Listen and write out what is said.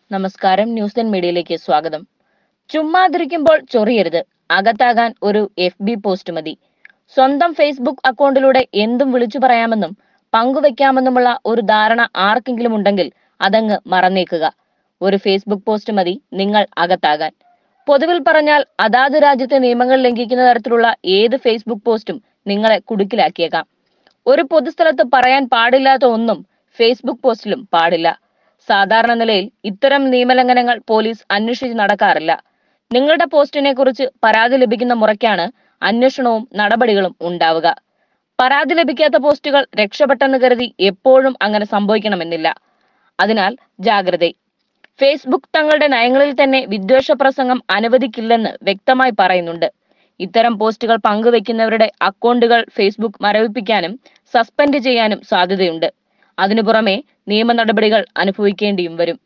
നമസ്കാരം news ten മീഡിയയിലേക്ക് സ്വാഗതം ചുമ്മാതിരിക്കുമ്പോൾ ചൊറിയരുത് അകത്താകാൻ ഒരു എഫ് ബി പോസ്റ്റ് മതി സ്വന്തം ഫേസ്ബുക്ക് അക്കൗണ്ടിലൂടെ എന്തും വിളിച്ചു പറയാമെന്നും പങ്കുവെക്കാമെന്നുമുള്ള ഒരു ധാരണ ആർക്കെങ്കിലും ഉണ്ടെങ്കിൽ അതങ്ങ് മറന്നേക്കുക ഒരു ഫേസ്ബുക്ക് പോസ്റ്റ് മതി നിങ്ങൾ അകത്താകാൻ പൊതുവിൽ പറഞ്ഞാൽ അതാത് രാജ്യത്തെ നിയമങ്ങൾ ലംഘിക്കുന്ന തരത്തിലുള്ള ഏത് ഫേസ്ബുക്ക് പോസ്റ്റും നിങ്ങളെ കുടുക്കിലാക്കിയേക്കാം ഒരു പൊതുസ്ഥലത്ത് പറയാൻ പാടില്ലാത്ത ഒന്നും ഫേസ്ബുക്ക് പോസ്റ്റിലും പാടില്ല സാധാരണ നിലയിൽ ഇത്തരം നിയമലംഘനങ്ങൾ പോലീസ് അന്വേഷിച്ച് നടക്കാറില്ല നിങ്ങളുടെ പോസ്റ്റിനെ കുറിച്ച് പരാതി ലഭിക്കുന്ന മുറയ്ക്കാണ് അന്വേഷണവും നടപടികളും ഉണ്ടാവുക പരാതി ലഭിക്കാത്ത പോസ്റ്റുകൾ രക്ഷപ്പെട്ടെന്ന് കരുതി എപ്പോഴും അങ്ങനെ സംഭവിക്കണമെന്നില്ല അതിനാൽ ജാഗ്രത ഫേസ്ബുക്ക് തങ്ങളുടെ നയങ്ങളിൽ തന്നെ വിദ്വേഷ പ്രസംഗം അനുവദിക്കില്ലെന്ന് വ്യക്തമായി പറയുന്നുണ്ട് ഇത്തരം പോസ്റ്റുകൾ പങ്കുവെക്കുന്നവരുടെ അക്കൗണ്ടുകൾ ഫേസ്ബുക്ക് മരവിപ്പിക്കാനും സസ്പെൻഡ് ചെയ്യാനും സാധ്യതയുണ്ട് അതിനു പുറമെ നിയമ നടപടികൾ അനുഭവിക്കേണ്ടിയും വരും